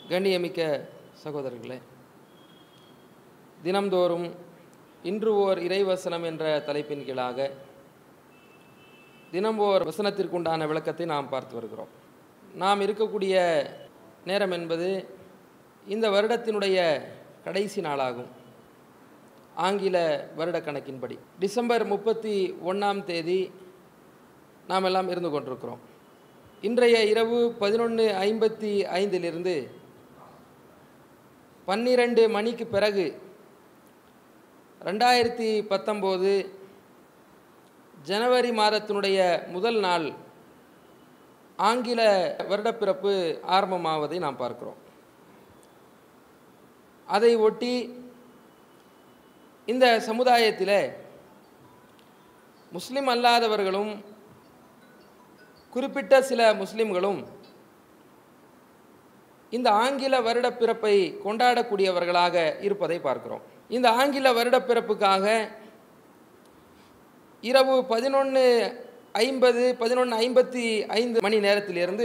கண்ணியமிக்க சகோதரர்களே தினம்தோறும் இன்று ஓர் இறைவசனம் என்ற தலைப்பின் கீழாக தினம் ஓர் வசனத்திற்குண்டான விளக்கத்தை நாம் பார்த்து வருகிறோம் நாம் இருக்கக்கூடிய நேரம் என்பது இந்த வருடத்தினுடைய கடைசி நாளாகும் ஆங்கில வருட கணக்கின்படி டிசம்பர் முப்பத்தி ஒன்றாம் தேதி நாம் எல்லாம் இருந்து கொண்டிருக்கிறோம் இன்றைய இரவு பதினொன்று ஐம்பத்தி ஐந்திலிருந்து பன்னிரண்டு மணிக்கு பிறகு ரெண்டாயிரத்தி பத்தொம்போது ஜனவரி மாதத்தினுடைய முதல் நாள் ஆங்கில வருடப்பிறப்பு ஆரம்பமாவதை நாம் பார்க்கிறோம் அதை ஒட்டி இந்த சமுதாயத்தில் முஸ்லிம் அல்லாதவர்களும் குறிப்பிட்ட சில முஸ்லிம்களும் இந்த ஆங்கில வருடப்பிறப்பை கொண்டாடக்கூடியவர்களாக இருப்பதை பார்க்கிறோம் இந்த ஆங்கில வருடப்பிறப்புக்காக இரவு பதினொன்று ஐம்பது பதினொன்று ஐம்பத்தி ஐந்து மணி நேரத்திலிருந்து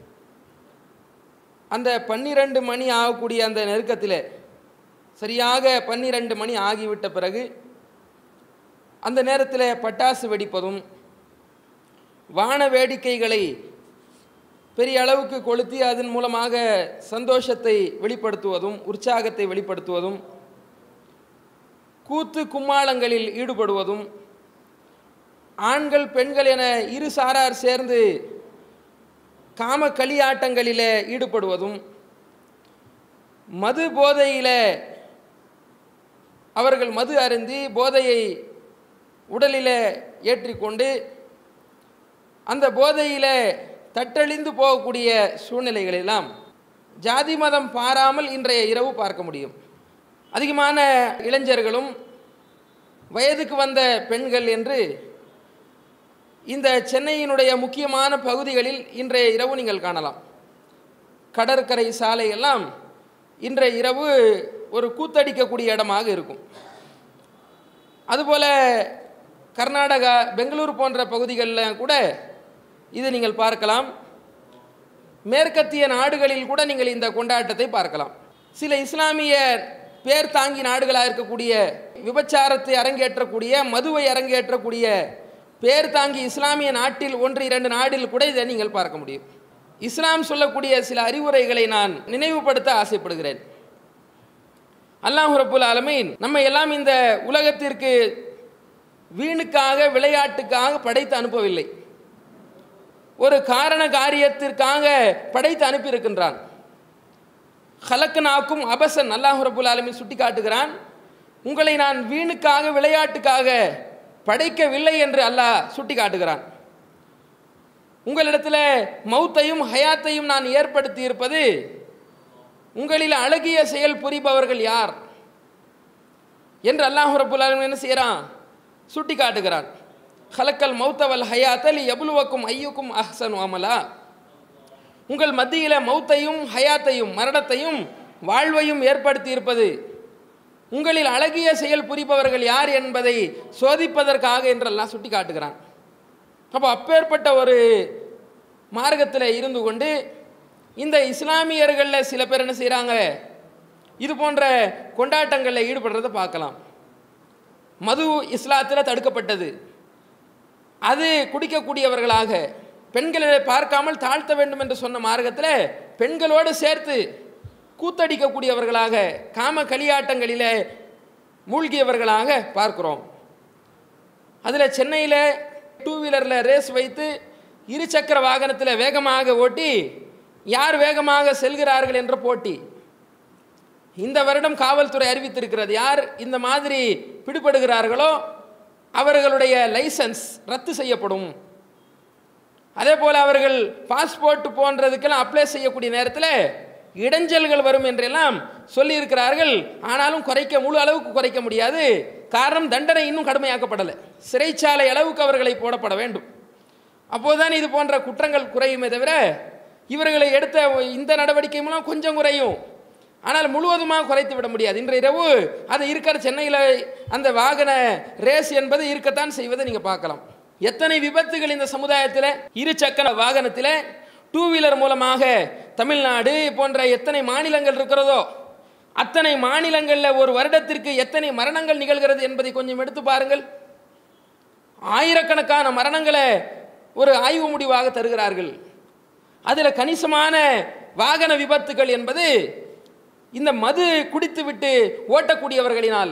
அந்த பன்னிரண்டு மணி ஆகக்கூடிய அந்த நெருக்கத்தில் சரியாக பன்னிரண்டு மணி ஆகிவிட்ட பிறகு அந்த நேரத்தில் பட்டாசு வெடிப்பதும் வான வேடிக்கைகளை பெரிய அளவுக்கு கொளுத்தி அதன் மூலமாக சந்தோஷத்தை வெளிப்படுத்துவதும் உற்சாகத்தை வெளிப்படுத்துவதும் கூத்து கும்மாளங்களில் ஈடுபடுவதும் ஆண்கள் பெண்கள் என இரு சாரார் சேர்ந்து காம களியாட்டங்களில் ஈடுபடுவதும் மது போதையில் அவர்கள் மது அருந்தி போதையை உடலில் ஏற்றிக்கொண்டு அந்த போதையில் தட்டழிந்து போகக்கூடிய சூழ்நிலைகளெல்லாம் ஜாதி மதம் பாராமல் இன்றைய இரவு பார்க்க முடியும் அதிகமான இளைஞர்களும் வயதுக்கு வந்த பெண்கள் என்று இந்த சென்னையினுடைய முக்கியமான பகுதிகளில் இன்றைய இரவு நீங்கள் காணலாம் கடற்கரை சாலை எல்லாம் இன்றைய இரவு ஒரு கூத்தடிக்கக்கூடிய இடமாக இருக்கும் அதுபோல் கர்நாடகா பெங்களூர் போன்ற பகுதிகளில் கூட இதை நீங்கள் பார்க்கலாம் மேற்கத்திய நாடுகளில் கூட நீங்கள் இந்த கொண்டாட்டத்தை பார்க்கலாம் சில இஸ்லாமிய பேர் தாங்கி நாடுகளாக இருக்கக்கூடிய விபச்சாரத்தை அரங்கேற்றக்கூடிய மதுவை அரங்கேற்றக்கூடிய பேர் தாங்கி இஸ்லாமிய நாட்டில் ஒன்று இரண்டு நாடில் கூட இதை நீங்கள் பார்க்க முடியும் இஸ்லாம் சொல்லக்கூடிய சில அறிவுரைகளை நான் நினைவுபடுத்த ஆசைப்படுகிறேன் அல்லாஹ் ரபுல் ஆலமீன் நம்ம எல்லாம் இந்த உலகத்திற்கு வீணுக்காக விளையாட்டுக்காக படைத்து அனுப்பவில்லை ஒரு காரண காரியத்திற்காக படைத்து அனுப்பியிருக்கின்றான் ஹலக்கனாக்கும் அபசன் அல்லாஹ் ரபுல் ஆலமின் சுட்டி காட்டுகிறான் உங்களை நான் வீணுக்காக விளையாட்டுக்காக படைக்கவில்லை என்று அல்லாஹ் சுட்டி காட்டுகிறான் உங்களிடத்தில் மௌத்தையும் ஹயாத்தையும் நான் ஏற்படுத்தி இருப்பது உங்களில் அழகிய செயல் புரிபவர்கள் யார் என்று அல்லாஹ் ரபுல் ஆலமின் என்ன செய்கிறான் சுட்டி காட்டுகிறான் ஹலக்கல் மௌத்தவல் ஹயாத்தல் எபுலுவக்கும் ஐயுக்கும் அஹ்சன் அமலா உங்கள் மத்தியில் மௌத்தையும் ஹயாத்தையும் மரணத்தையும் வாழ்வையும் ஏற்படுத்தி இருப்பது உங்களில் அழகிய செயல் புரிபவர்கள் யார் என்பதை சோதிப்பதற்காக என்றெல்லாம் சுட்டி காட்டுகிறான் அப்போ அப்பேற்பட்ட ஒரு மார்க்கத்தில் இருந்து கொண்டு இந்த இஸ்லாமியர்களில் சில பேர் என்ன செய்கிறாங்க இது போன்ற கொண்டாட்டங்களில் ஈடுபடுறதை பார்க்கலாம் மது இஸ்லாத்தில் தடுக்கப்பட்டது அது குடிக்கக்கூடியவர்களாக பெண்களை பார்க்காமல் தாழ்த்த வேண்டும் என்று சொன்ன மார்க்கத்தில் பெண்களோடு சேர்த்து கூத்தடிக்கக்கூடியவர்களாக காம களியாட்டங்களில் மூழ்கியவர்களாக பார்க்கிறோம் அதில் சென்னையில் டூ வீலரில் ரேஸ் வைத்து இருசக்கர வாகனத்தில் வேகமாக ஓட்டி யார் வேகமாக செல்கிறார்கள் என்ற போட்டி இந்த வருடம் காவல்துறை அறிவித்திருக்கிறது யார் இந்த மாதிரி பிடிபடுகிறார்களோ அவர்களுடைய லைசன்ஸ் ரத்து செய்யப்படும் அதே போல் அவர்கள் பாஸ்போர்ட் போன்றதுக்கெல்லாம் அப்ளை செய்யக்கூடிய நேரத்தில் இடைஞ்சல்கள் வரும் என்றெல்லாம் சொல்லியிருக்கிறார்கள் ஆனாலும் குறைக்க முழு அளவுக்கு குறைக்க முடியாது காரணம் தண்டனை இன்னும் கடுமையாக்கப்படலை சிறைச்சாலை அளவுக்கு அவர்களை போடப்பட வேண்டும் அப்போதுதான் இது போன்ற குற்றங்கள் குறையுமே தவிர இவர்களை எடுத்த இந்த நடவடிக்கை மூலம் கொஞ்சம் குறையும் ஆனால் முழுவதுமாக குறைத்து விட முடியாது இன்று இரவு அது இருக்கிற சென்னையில் அந்த வாகன ரேஸ் என்பது இருக்கத்தான் செய்வதை நீங்கள் பார்க்கலாம் எத்தனை விபத்துகள் இந்த சமுதாயத்தில் இரு சக்கர வாகனத்தில் டூ வீலர் மூலமாக தமிழ்நாடு போன்ற எத்தனை மாநிலங்கள் இருக்கிறதோ அத்தனை மாநிலங்களில் ஒரு வருடத்திற்கு எத்தனை மரணங்கள் நிகழ்கிறது என்பதை கொஞ்சம் எடுத்து பாருங்கள் ஆயிரக்கணக்கான மரணங்களை ஒரு ஆய்வு முடிவாக தருகிறார்கள் அதில் கணிசமான வாகன விபத்துகள் என்பது இந்த மது குடித்துவிட்டு ஓட்டக்கூடியவர்களினால்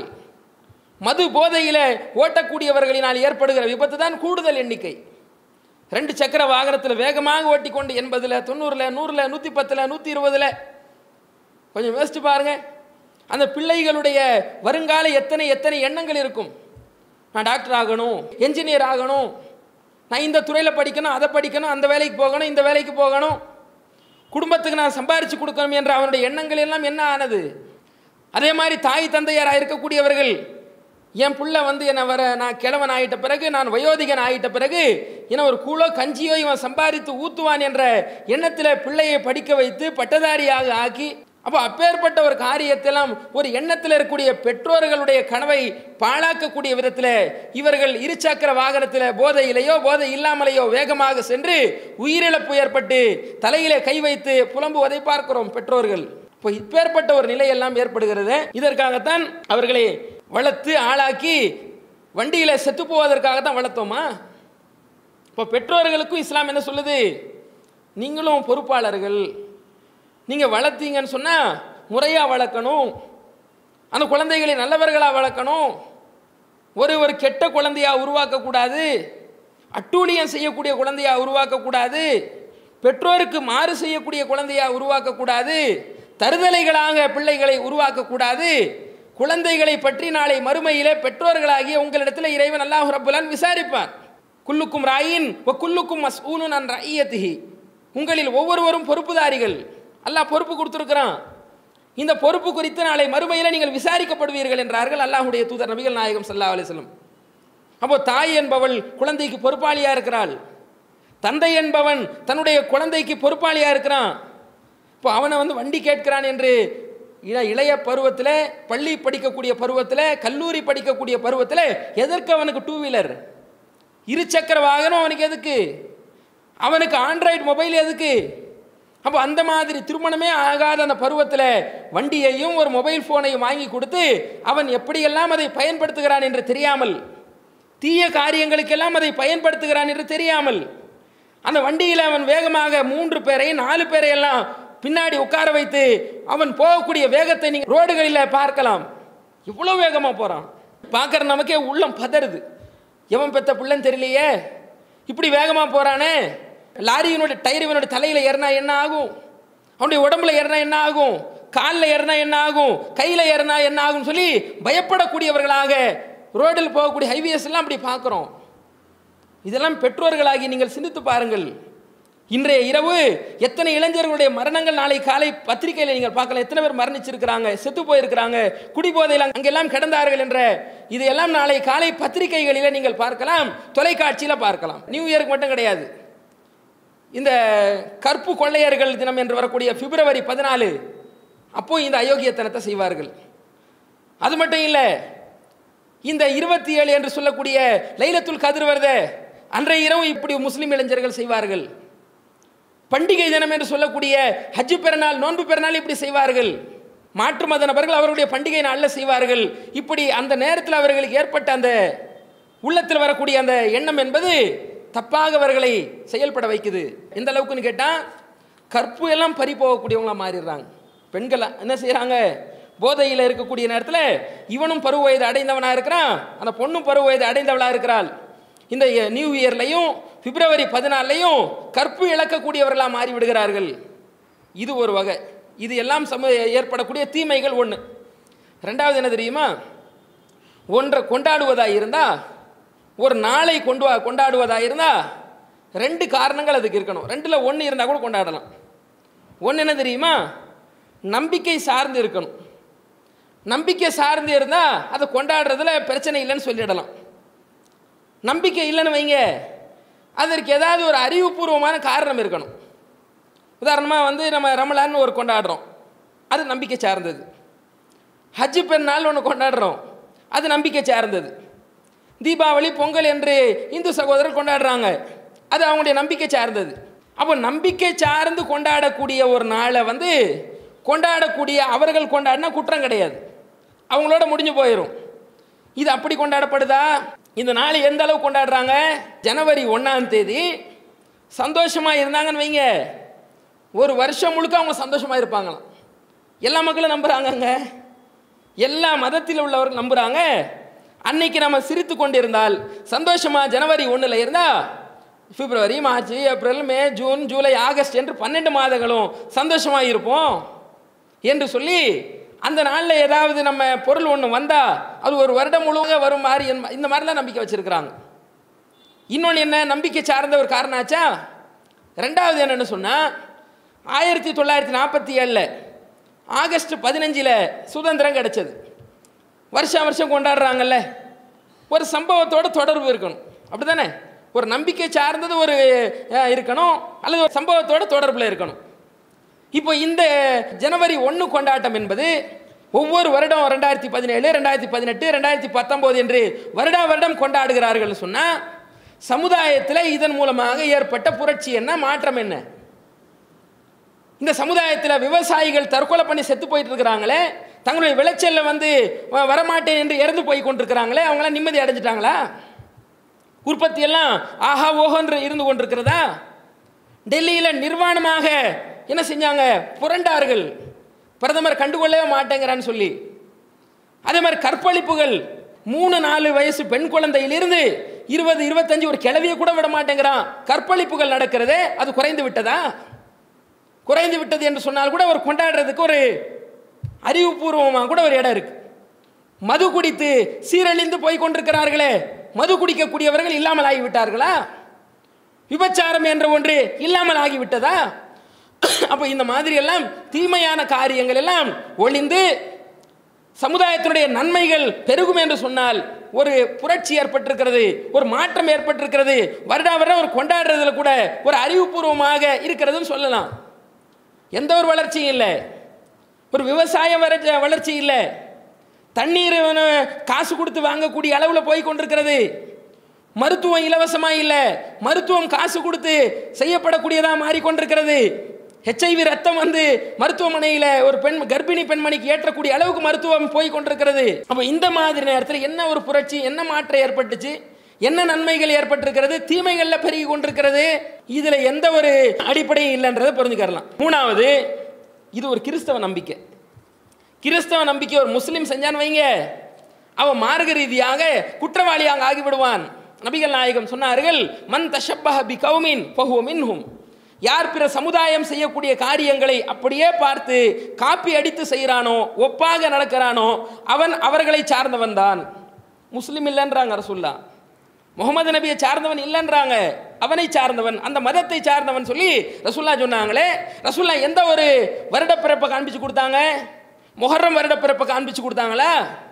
மது போதையில் ஓட்டக்கூடியவர்களினால் ஏற்படுகிற விபத்து தான் கூடுதல் எண்ணிக்கை ரெண்டு சக்கர வாகனத்தில் வேகமாக ஓட்டிக்கொண்டு எண்பதில் தொண்ணூறில் நூறில் நூற்றி பத்தில் நூற்றி இருபதில் கொஞ்சம் யோசிச்சு பாருங்க அந்த பிள்ளைகளுடைய வருங்கால எத்தனை எத்தனை எண்ணங்கள் இருக்கும் நான் டாக்டர் ஆகணும் என்ஜினியர் ஆகணும் நான் இந்த துறையில் படிக்கணும் அதை படிக்கணும் அந்த வேலைக்கு போகணும் இந்த வேலைக்கு போகணும் குடும்பத்துக்கு நான் சம்பாரித்து கொடுக்கணும் என்ற அவனுடைய எண்ணங்கள் எல்லாம் என்ன ஆனது அதே மாதிரி தாய் தந்தையராக இருக்கக்கூடியவர்கள் என் புள்ள வந்து என்னை வர நான் கிழவன் ஆகிட்ட பிறகு நான் வயோதிகன் ஆகிட்ட பிறகு என்ன ஒரு கூழோ கஞ்சியோ இவன் சம்பாதித்து ஊத்துவான் என்ற எண்ணத்தில் பிள்ளையை படிக்க வைத்து பட்டதாரியாக ஆக்கி அப்போ அப்பேற்பட்ட ஒரு காரியத்தெல்லாம் ஒரு எண்ணத்தில் இருக்கக்கூடிய பெற்றோர்களுடைய கனவை பாழாக்கக்கூடிய விதத்தில் இவர்கள் இருசக்கர வாகனத்தில் போதையிலேயோ போதை இல்லாமலேயோ வேகமாக சென்று உயிரிழப்பு ஏற்பட்டு தலையிலே கை வைத்து புலம்புவதை பார்க்கிறோம் பெற்றோர்கள் இப்போ இப்பேற்பட்ட ஒரு நிலையெல்லாம் ஏற்படுகிறது இதற்காகத்தான் அவர்களை வளர்த்து ஆளாக்கி வண்டியில் செத்து போவதற்காகத்தான் வளர்த்தோமா இப்போ பெற்றோர்களுக்கும் இஸ்லாம் என்ன சொல்லுது நீங்களும் பொறுப்பாளர்கள் நீங்கள் வளர்த்தீங்கன்னு சொன்னால் முறையாக வளர்க்கணும் அந்த குழந்தைகளை நல்லவர்களாக வளர்க்கணும் ஒரு ஒரு கெட்ட குழந்தையாக உருவாக்கக்கூடாது அட்டூழியம் செய்யக்கூடிய குழந்தையாக உருவாக்கக்கூடாது பெற்றோருக்கு மாறு செய்யக்கூடிய குழந்தையாக உருவாக்கக்கூடாது தருதலைகளாக பிள்ளைகளை உருவாக்கக்கூடாது குழந்தைகளை பற்றி நாளை மறுமையிலே பெற்றோர்களாகிய உங்களிடத்தில் இறைவன் அல்லாஹ் ரப்புலான் விசாரிப்பார் குல்லுக்கும் ராயின் ஒ குல்லுக்கும் மஸ்ஊலுன் அன் ரஐயத்திஹி உங்களில் ஒவ்வொருவரும் பொறுப்புதாரிகள் அல்லாஹ் பொறுப்பு கொடுத்துருக்கிறான் இந்த பொறுப்பு குறித்து நாளை மறுமையில் நீங்கள் விசாரிக்கப்படுவீர்கள் என்றார்கள் அல்லாஹுடைய தூதர் நபிகள் நாயகம் சல்லா அலிஸ்லம் அப்போ தாய் என்பவள் குழந்தைக்கு பொறுப்பாளியா இருக்கிறாள் தந்தை என்பவன் தன்னுடைய குழந்தைக்கு பொறுப்பாளியா இருக்கிறான் இப்போ அவனை வந்து வண்டி கேட்கிறான் என்று இள- இளைய பருவத்தில் பள்ளி படிக்கக்கூடிய பருவத்தில் கல்லூரி படிக்கக்கூடிய பருவத்தில் எதற்கு அவனுக்கு டூ வீலர் இருசக்கர வாகனம் அவனுக்கு எதுக்கு அவனுக்கு ஆண்ட்ராய்டு மொபைல் எதுக்கு அப்போ அந்த மாதிரி திருமணமே ஆகாத அந்த பருவத்தில் வண்டியையும் ஒரு மொபைல் ஃபோனையும் வாங்கி கொடுத்து அவன் எப்படியெல்லாம் அதை பயன்படுத்துகிறான் என்று தெரியாமல் தீய காரியங்களுக்கெல்லாம் அதை பயன்படுத்துகிறான் என்று தெரியாமல் அந்த வண்டியில் அவன் வேகமாக மூன்று பேரை நாலு பேரை எல்லாம் பின்னாடி உட்கார வைத்து அவன் போகக்கூடிய வேகத்தை நீங்கள் ரோடுகளில் பார்க்கலாம் இவ்வளோ வேகமாக போகிறான் பார்க்குற நமக்கே உள்ளம் பதறுது எவன் பெத்த பிள்ளைன்னு தெரியலையே இப்படி வேகமாக போகிறானே லாரியினுடைய டயர் இவனுடைய தலையில் ஏறினா என்ன ஆகும் அவனுடைய உடம்புல ஏறினா என்ன ஆகும் காலில் ஏறினா என்ன ஆகும் கையில் ஏறினா என்ன ஆகும் சொல்லி பயப்படக்கூடியவர்களாக ரோடில் போகக்கூடிய ஹைவேஸ் எல்லாம் அப்படி பார்க்குறோம் இதெல்லாம் பெற்றோர்களாகி நீங்கள் சிந்தித்து பாருங்கள் இன்றைய இரவு எத்தனை இளைஞர்களுடைய மரணங்கள் நாளை காலை பத்திரிகையில் நீங்கள் பார்க்கலாம் எத்தனை பேர் மரணிச்சிருக்கிறாங்க செத்து போயிருக்கிறாங்க குடிபோதையில் அங்கெல்லாம் கிடந்தார்கள் என்ற இதையெல்லாம் நாளை காலை பத்திரிகைகளில் நீங்கள் பார்க்கலாம் தொலைக்காட்சியில் பார்க்கலாம் நியூ இயருக்கு மட்டும் கிடையாது இந்த கற்பு கொள்ளையர்கள் தினம் என்று வரக்கூடிய பிப்ரவரி பதினாலு அப்போ இந்த அயோக்கியத்தனத்தை செய்வார்கள் அது மட்டும் இல்லை இந்த இருபத்தி ஏழு என்று சொல்லக்கூடிய லைலத்துல் கதிர் வருதே அன்றைய இரவு இப்படி முஸ்லிம் இளைஞர்கள் செய்வார்கள் பண்டிகை தினம் என்று சொல்லக்கூடிய ஹஜ்ஜு பெருநாள் நோன்பு பெருநாள் இப்படி செய்வார்கள் மாற்று மத நபர்கள் அவர்களுடைய பண்டிகை நாளில் செய்வார்கள் இப்படி அந்த நேரத்தில் அவர்களுக்கு ஏற்பட்ட அந்த உள்ளத்தில் வரக்கூடிய அந்த எண்ணம் என்பது தப்பாக அவர்களை செயல்பட வைக்குது எந்த அளவுக்குன்னு கேட்டால் கற்பு எல்லாம் பறி போகக்கூடியவங்களா மாறிடுறாங்க பெண்கள் என்ன செய்கிறாங்க போதையில் இருக்கக்கூடிய நேரத்தில் இவனும் பருவ வயது அடைந்தவனாக இருக்கிறான் அந்த பொண்ணும் பருவ வயது அடைந்தவளாக இருக்கிறாள் இந்த நியூ இயர்லையும் பிப்ரவரி பதினாலையும் கற்பு இழக்கக்கூடியவர்களாக மாறி விடுகிறார்கள் இது ஒரு வகை இது எல்லாம் சம ஏற்படக்கூடிய தீமைகள் ஒன்று ரெண்டாவது என்ன தெரியுமா ஒன்றை கொண்டாடுவதாக இருந்தால் ஒரு நாளை கொண்டு வா- கொண்டாடுவதாக இருந்தால் ரெண்டு காரணங்கள் அதுக்கு இருக்கணும் ரெண்டில் ஒன்று இருந்தால் கூட கொண்டாடலாம் ஒன்று என்ன தெரியுமா நம்பிக்கை சார்ந்து இருக்கணும் நம்பிக்கை சார்ந்து இருந்தால் அதை கொண்டாடுறதுல பிரச்சனை இல்லைன்னு சொல்லிடலாம் நம்பிக்கை இல்லைன்னு வைங்க அதற்கு ஏதாவது ஒரு அறிவுபூர்வமான காரணம் இருக்கணும் உதாரணமாக வந்து நம்ம ரமலான்னு ஒரு கொண்டாடுறோம் அது நம்பிக்கை சார்ந்தது ஹஜ்ஜு பெருநாள் ஒன்று கொண்டாடுறோம் அது நம்பிக்கை சார்ந்தது தீபாவளி பொங்கல் என்று இந்து சகோதரர் கொண்டாடுறாங்க அது அவங்களுடைய நம்பிக்கை சார்ந்தது அப்போ நம்பிக்கை சார்ந்து கொண்டாடக்கூடிய ஒரு நாளை வந்து கொண்டாடக்கூடிய அவர்கள் கொண்டாடினா குற்றம் கிடையாது அவங்களோட முடிஞ்சு போயிடும் இது அப்படி கொண்டாடப்படுதா இந்த நாள் எந்த அளவு கொண்டாடுறாங்க ஜனவரி ஒன்றாம் தேதி சந்தோஷமாக இருந்தாங்கன்னு வைங்க ஒரு வருஷம் முழுக்க அவங்க சந்தோஷமாக இருப்பாங்களாம் எல்லா மக்களும் நம்புகிறாங்கங்க எல்லா மதத்தில் உள்ளவர்கள் நம்புகிறாங்க அன்னைக்கு நம்ம சிரித்து கொண்டிருந்தால் சந்தோஷமாக ஜனவரி ஒன்றில் இருந்தால் பிப்ரவரி மார்ச் ஏப்ரல் மே ஜூன் ஜூலை ஆகஸ்ட் என்று பன்னெண்டு மாதங்களும் சந்தோஷமாக இருப்போம் என்று சொல்லி அந்த நாளில் ஏதாவது நம்ம பொருள் ஒன்று வந்தால் அது ஒரு வருடம் முழுவதும் வரும் மாதிரி என்ப- இந்த மாதிரிலாம் நம்பிக்கை வச்சுருக்கிறாங்க இன்னொன்று என்ன நம்பிக்கை சார்ந்த ஒரு காரணம் ஆச்சா ரெண்டாவது என்னன்னு சொன்னால் ஆயிரத்தி தொள்ளாயிரத்தி நாற்பத்தி ஏழில் ஆகஸ்ட் பதினஞ்சில் சுதந்திரம் கிடைச்சது வருஷம் வருஷம் கொண்டாடுறாங்கல்ல ஒரு சம்பவத்தோட தொடர்பு இருக்கணும் அப்படிதானே ஒரு நம்பிக்கை சார்ந்தது ஒரு அஹ், இருக்கணும் அல்லது ஒரு சம்பவத்தோட தொடர்பில் இருக்கணும் இப்போ இந்த ஜனவரி ஒன்று கொண்டாட்டம் என்பது ஒவ்வொரு வருடம் ரெண்டாயிரத்தி பதினேழு ரெண்டாயிரத்தி பதினெட்டு ரெண்டாயிரத்தி பத்தொம்போது என்று வருடா வருடம் கொண்டாடுகிறார்கள் சொன்னால் சமுதாயத்தில் இதன் மூலமாக ஏற்பட்ட புரட்சி என்ன மாற்றம் என்ன இந்த சமுதாயத்தில் விவசாயிகள் தற்கொலை பண்ணி செத்து போயிட்டு இருக்கிறாங்களே தங்களுடைய விளைச்சல்ல வந்து வ- வரமாட்டேன் என்று இறந்து போய் கொண்டிருக்கிறாங்களே அவங்களாம் நிம்மதி அடைஞ்சிட்டாங்களா உற்பத்தி எல்லாம் ஆஹா ஓஹோன்று இருந்து கொண்டிருக்கிறதா டெல்லியில் நிர்வாணமாக என்ன செஞ்சாங்க புரண்டார்கள் பிரதமர் கண்டுகொள்ளவே மாட்டேங்கிறான்னு சொல்லி அதே மாதிரி கற்பழிப்புகள் மூணு நாலு வயசு பெண் குழந்தையிலிருந்து இருபது இருபத்தஞ்சு ஒரு கிழவியை கூட விட மாட்டேங்கிறான் கற்பழிப்புகள் நடக்கிறதே அது குறைந்து விட்டதா குறைந்து விட்டது என்று சொன்னால் கூட ஒரு கொண்டாடுறதுக்கு ஒரு அறிவுபூர்வமாக கூட ஒரு இடம் இருக்கு மது குடித்து சீரழிந்து போய் கொண்டிருக்கிறார்களே மது குடிக்கக்கூடியவர்கள் இல்லாமல் ஆகிவிட்டார்களா விபச்சாரம் என்ற ஒன்று இல்லாமல் ஆகிவிட்டதா அப்போ இந்த மாதிரி எல்லாம் தீமையான காரியங்கள் எல்லாம் ஒளிந்து சமுதாயத்தினுடைய நன்மைகள் பெருகும் என்று சொன்னால் ஒரு புரட்சி ஏற்பட்டிருக்கிறது ஒரு மாற்றம் ஏற்பட்டிருக்கிறது வருடா வருடம் ஒரு கொண்டாடுறதுல கூட ஒரு அறிவுபூர்வமாக இருக்கிறதுன்னு சொல்லலாம் எந்த ஒரு வளர்ச்சியும் இல்லை ஒரு விவசாய வளர்ச்சி வளர்ச்சி இல்லை தண்ணீர் வந்து காசு கொடுத்து வாங்கக்கூடிய அளவில் போய் கொண்டிருக்கிறது மருத்துவம் இலவசமாக இல்லை மருத்துவம் காசு கொடுத்து செய்யப்படக்கூடியதாக மாறிக்கொண்டிருக்கிறது ஹெச்ஐவி ரத்தம் வந்து மருத்துவமனையில் ஒரு பெண் கர்ப்பிணி பெண்மணிக்கு ஏற்றக்கூடிய அளவுக்கு மருத்துவம் போய் கொண்டிருக்கிறது அப்போ இந்த மாதிரி நேரத்தில் என்ன ஒரு புரட்சி என்ன மாற்றம் ஏற்பட்டுச்சு என்ன நன்மைகள் ஏற்பட்டிருக்கிறது தீமைகளில் பெருகி கொண்டிருக்கிறது இதில் எந்த ஒரு அடிப்படையும் இல்லைன்றதை புரிஞ்சுக்கலாம் மூணாவது இது ஒரு கிறிஸ்தவ நம்பிக்கை கிறிஸ்தவ நம்பிக்கை ஒரு முஸ்லீம் செஞ்சான்னு வைங்க அவன் மார்க்க ரீதியாக குற்றவாளியாக ஆகிவிடுவான் நபிகள் நாயகம் சொன்னார்கள் மன் தஷப்பஹ பி கௌமின் பஹுவ மின்ஹும் யார் பிற சமுதாயம் செய்யக்கூடிய காரியங்களை அப்படியே பார்த்து காப்பி அடித்து செய்கிறானோ ஒப்பாக நடக்கிறானோ அவன் அவர்களை சார்ந்தவன் தான் முஸ்லீம் இல்லைன்றாங்க ரசுல்லா முகமது நபியை சார்ந்தவன் இல்லைன்றாங்க அவனை சார்ந்தவன் அந்த மதத்தை சார்ந்தவன் சொல்லி ரசுல்லா சொன்னாங்களே ரசுல்லா எந்த ஒரு வருடப்பிறப்பை காண்பிச்சு கொடுத்தாங்க முஹர்ரம் வருடப்பிறப்பை காண்பிச்சு கொடுத்தாங்களா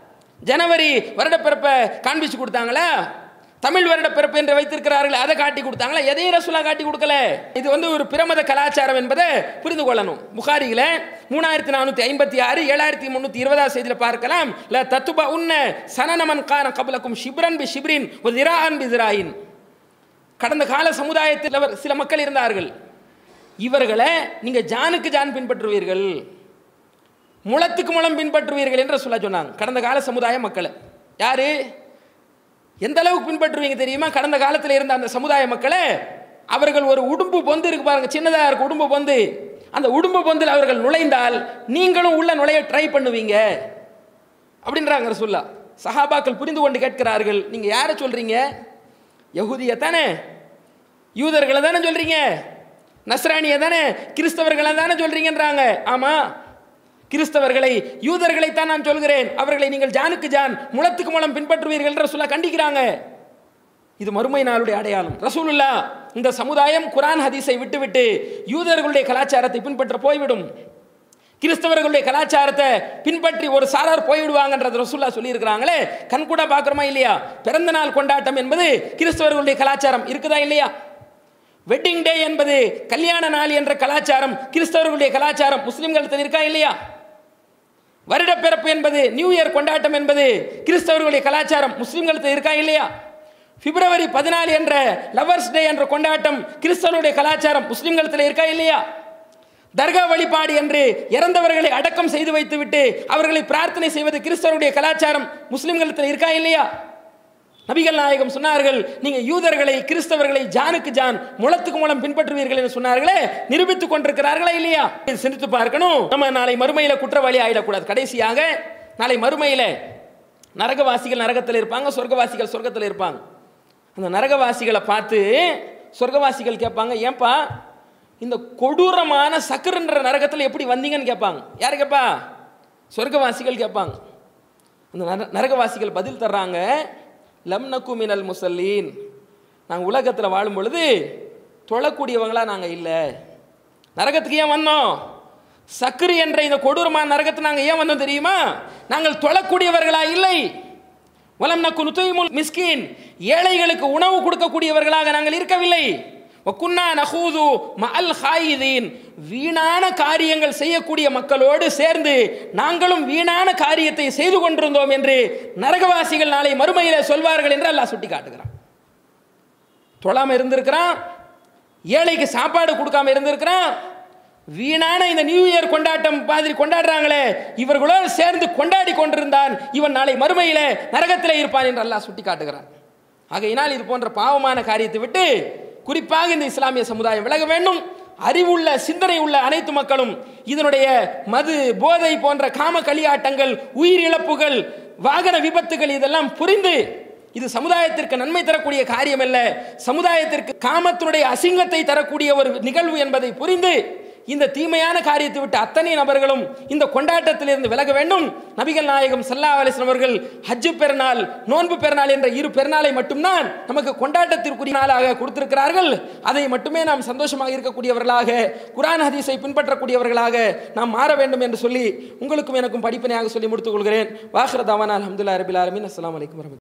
ஜனவரி வருடப்பிறப்பை காண்பிச்சு கொடுத்தாங்களா தமிழ் வருடப்பிறப்பு என்று வைத்திருக்கிறார்கள் அதை காட்டி கொடுத்தாங்களா எதையும் ரசுல்லா காட்டி கொடுக்கல இது வந்து ஒரு பிரமத கலாச்சாரம் என்பதை புரிந்து கொள்ளணும் புகாரியில் மூணாயிரத்தி நானூற்றி ஐம்பத்தி ஆறு ஏழாயிரத்தி முந்நூற்றி இருபதாம் செய்தியில் பார்க்கலாம் ல தத்துப உன்ன சனனமன் கான கபலக்கும் ஷிப்ரன் பி ஷிப்ரின் ஒரு திரான் பி திராயின் கடந்த கால சமுதாயத்தில் அவர் சில மக்கள் இருந்தார்கள் இவர்களை நீங்கள் ஜானுக்கு ஜான் பின்பற்றுவீர்கள் முளத்துக்கு முளம் பின்பற்றுவீர்கள் என்று சொல்ல சொன்னாங்க கடந்த கால சமுதாய மக்களை யாரு எந்த அளவுக்கு பின்பற்றுவீங்க தெரியுமா கடந்த காலத்தில் இருந்த அந்த சமுதாய மக்களை அவர்கள் ஒரு உடும்பு பொந்து இருக்கு பாருங்க சின்னதாக இருக்கு உடும்பு பொந்து அந்த உடும்பு பொந்தில் அவர்கள் நுழைந்தால் நீங்களும் உள்ள நுழைய ட்ரை பண்ணுவீங்க அப்படின்றாங்க ரசூல்லா சஹாபாக்கள் புரிந்து கொண்டு கேட்கிறார்கள் நீங்க யாரை சொல்றீங்க யகுதியை தானே யூதர்களை தானே சொல்றீங்க நஸ்ரானியை தானே கிறிஸ்தவர்களை தானே சொல்றீங்கன்றாங்க ஆமா கிறிஸ்தவர்களை யூதர்களை தான் நான் சொல்கிறேன் அவர்களை நீங்கள் ஜானுக்கு ஜான் முளத்துக்கு முளம் பின்பற்றுவீர்கள் ரசூலா கண்டிக்கிறாங்க இது மறுமை நாளுடைய அடையாளம் ரசூலுல்லா இந்த சமுதாயம் குரான் ஹதீஸை விட்டுவிட்டு யூதர்களுடைய கலாச்சாரத்தை பின்பற்ற போய்விடும் கிறிஸ்தவர்களுடைய கலாச்சாரத்தை பின்பற்றி ஒரு சாரார் போய்விடுவாங்கன்றது ரசூல்லா சொல்லியிருக்கிறாங்களே கண்கூட பார்க்குறோமா இல்லையா பிறந்த நாள் கொண்டாட்டம் என்பது கிறிஸ்தவர்களுடைய கலாச்சாரம் இருக்குதா இல்லையா வெட்டிங் டே என்பது கல்யாண நாள் என்ற கலாச்சாரம் கிறிஸ்தவர்களுடைய கலாச்சாரம் முஸ்லிம்கள் இருக்கா இல்லையா வருடப்பிறப்பு என்பது நியூ இயர் கொண்டாட்டம் என்பது கிறிஸ்தவர்களுடைய கலாச்சாரம் முஸ்லிம்களுக்கு இருக்கா இல்லையா பிப்ரவரி பதினாலு என்ற லவர்ஸ் டே என்ற கொண்டாட்டம் கிறிஸ்தவனுடைய கலாச்சாரம் முஸ்லிம்களத்தில் இருக்கா இல்லையா தர்கா வழிபாடு என்று இறந்தவர்களை அடக்கம் செய்து வைத்துவிட்டு அவர்களை பிரார்த்தனை செய்வது கிறிஸ்தவருடைய கலாச்சாரம் முஸ்லிம்களத்தில் இருக்கா இல்லையா நபிகள் நாயகம் சொன்னார்கள் நீங்க யூதர்களை கிறிஸ்தவர்களை ஜானுக்கு ஜான் முளத்துக்கு மூலம் பின்பற்றுவீர்கள் என்று சொன்னார்களே நிரூபித்துக் கொண்டிருக்கிறார்களா இல்லையா இது சிந்தித்து பார்க்கணும் நம்ம நாளை மறுமையில குற்றவாளி ஆயிடக்கூடாது கடைசியாக நாளை மறுமையில நரகவாசிகள் நரகத்தில் இருப்பாங்க சொர்க்கவாசிகள் சொர்க்கத்தில் இருப்பாங்க அந்த நரகவாசிகளை பார்த்து சொர்க்கவாசிகள் கேட்பாங்க ஏன்பா இந்த கொடூரமான சக்கரன்ற நரகத்தில் எப்படி வந்தீங்கன்னு கேட்பாங்க யார் கேட்பா சொர்க்கவாசிகள் கேட்பாங்க அந்த நர நரகவாசிகள் பதில் தர்றாங்க லம் நக்கு மினல் முசல்லீன் நாங்கள் உலகத்தில் வாழும் பொழுது தொழக்கூடியவங்களா நாங்கள் இல்லை நரகத்துக்கு ஏன் வந்தோம் சக்கரு என்ற இந்த கொடூரமான நரகத்தை நாங்கள் ஏன் வந்தோம் தெரியுமா நாங்கள் தொழக்கூடியவர்களா இல்லை வலம் நக்கு நுத்தைமுல் மிஸ்கின் ஏழைகளுக்கு உணவு கொடுக்கக்கூடியவர்களாக நாங்கள் இருக்கவில்லை வக்குன்னா நஹூது மஅல் ஹாயிதீன் வீணான காரியங்கள் செய்யக்கூடிய மக்களோடு சேர்ந்து நாங்களும் வீணான காரியத்தை செய்து கொண்டிருந்தோம் என்று நரகவாசிகள் நாளை மறுமையில சொல்வார்கள் என்று அல்லாஹ் சுட்டி காட்டுகிறான் தொழாம இருந்திருக்கிறான் ஏழைக்கு சாப்பாடு கொடுக்காம இருந்திருக்கிறான் வீணான இந்த நியூ இயர் கொண்டாட்டம் மாதிரி கொண்டாடுறாங்களே இவர்களோடு சேர்ந்து கொண்டாடி கொண்டிருந்தான் இவன் நாளை மறுமையில நரகத்திலே இருப்பான் என்று அல்லாஹ் சுட்டி காட்டுகிறான் ஆகையினால் இது போன்ற பாவமான காரியத்தை விட்டு குறிப்பாக இந்த இஸ்லாமிய சமுதாயம் விலக வேண்டும் அறிவுள்ள சிந்தனை உள்ள அனைத்து மக்களும் இதனுடைய மது போதை போன்ற காம களியாட்டங்கள் உயிரிழப்புகள் வாகன விபத்துகள் இதெல்லாம் புரிந்து இது சமுதாயத்திற்கு நன்மை தரக்கூடிய காரியம் அல்ல சமுதாயத்திற்கு காமத்தினுடைய அசிங்கத்தை தரக்கூடிய ஒரு நிகழ்வு என்பதை புரிந்து இந்த தீமையான காரியத்தை விட்டு அத்தனை நபர்களும் இந்த கொண்டாட்டத்திலிருந்து விலக வேண்டும் நபிகள் நாயகம் சல்லா அலிஸ்லாம் அவர்கள் ஹஜ்ஜு பெருநாள் நோன்பு பெருநாள் என்ற இரு பெருநாளை மட்டும்தான் நமக்கு கொண்டாட்டத்திற்குரிய நாளாக கொடுத்திருக்கிறார்கள் அதை மட்டுமே நாம் சந்தோஷமாக இருக்கக்கூடியவர்களாக குரான் ஹதீஸை பின்பற்றக்கூடியவர்களாக நாம் மாற வேண்டும் என்று சொல்லி உங்களுக்கும் எனக்கும் படிப்பினையாக சொல்லி முடித்துக் கொள்கிறேன் வாஹ்ரதாவான் அலமதுல்லா ரபில் ஆலமின் அஸ்லாம் வலைக்கம் வரமத்து